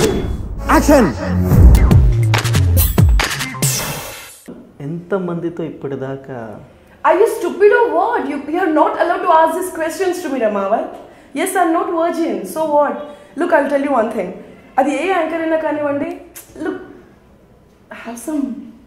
Action ఎంతమందితో ఇప్పటిదాకా Are you stupid or what? You, you are not allowed to ask these questions to me, Ramavat. Yes, I'm not virgin. So what? Look, I'll tell you one thing. అది ఏ anchor అయినా కానివ్వండి look have some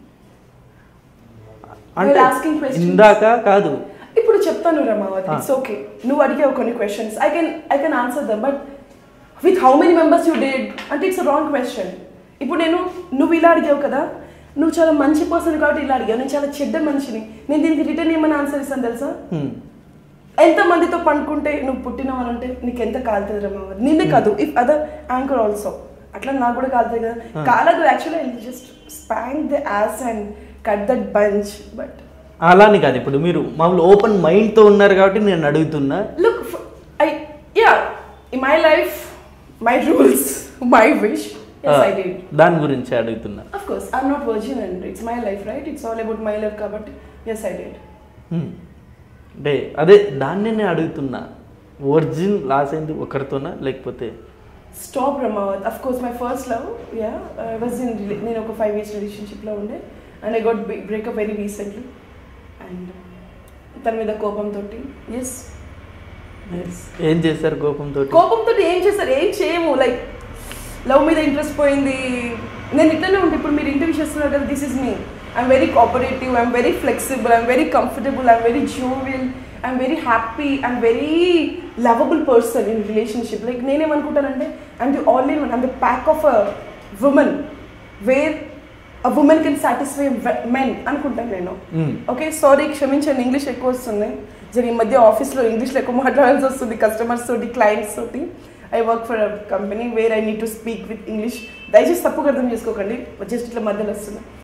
అంటే asking questions. ఇందాక కాదు ఇప్పుడు చెప్తాను Ramavath it's okay నువ్వు అడిగావు కొన్ని questions I can I can answer them but with how many members you dated అంటే ఇట్స్ రాంగ్ క్వశ్చన్ ఇప్పుడు నేను నువ్వు ఇలా అడిగావు కదా నువ్వు చాలా మంచి పర్సన్ కాబట్టి ఇలా అడిగావు నేను చాలా చెడ్డ మనిషిని నేను దీనికి రిటర్న్ ఏమని ఆన్సర్ ఇస్తాను తెలుసా హ్మ్. ఎంత మందితో పండుకుంటే నువ్వు పుట్టినవానంటే నీకు ఎంత కాలుతుంది రమావత్ నిన్నే కాదు ఇఫ్ అదర్ యాంకర్ ఆల్సో అట్లా నాకు కూడా కాలుతుంది కదా కాలదు actually just sponge the ass and cut that bunch but అలాని కాదు ఇప్పుడు మీరు మామూలు ఓపెన్ మైండ్తో ఉన్నారు కాబట్టి నేను అడుగుతున్నా Look, f- I yeah, in my life, my rules, my wish. Yes, ఆ, I did. దాని గురించి అడుగుతున్నా Of course, I'm not virgin and it's my life, right? It's all about my life, కాబట్టి yes, I did. హ్మ్. అంటే అదే దాన్నే నేను అడుగుతున్నా ఒరిజిన్ లాస్ అయింది ఒకరితోనా లేకపోతే Stop Ramawat. Of course, my first love, yeah, I was in rela- నేను ఒక ఫైవ్ ఇయర్స్ రిలేషన్షిప్లో ఉండే and I got breakup very recently and తన మీద కోపంతో ఎస్ ఏం చేశారు కోపంతో కోపంతో ఏం చేస్తారు ఏం చేయము లైక్ లవ్ మీద ఇంట్రెస్ట్ పోయింది నేను ఇట్లనే ఉంటే ఇప్పుడు మీరు ఇంటర్వ్యూ చేస్తున్నారు కదా this is me I'm very cooperative I'm very flexible I'm very comfortable I'm very jovial I'm very happy I'm very lovable person in relationship like నేనేమనుకుంటానంటే I'm the all in I'm the pack of a women where a women can satisfy men అనుకుంటాను నేను Hmm. Okay sorry క్షమించండి English ఎక్కువ వస్తుంది జరి ఈ మధ్య ఆఫీస్లో ఇంగ్లీష్లో ఎక్కువ మాట్లాడాల్సి వస్తుంది కస్టమర్స్ తోటి క్లయింట్స్ తోటి I work for a company where I need to speak with English దయచేసి తప్పుగా అర్థం చేసుకోకండి జస్ట్ ఇట్లా మధ్యలో వస్తుంది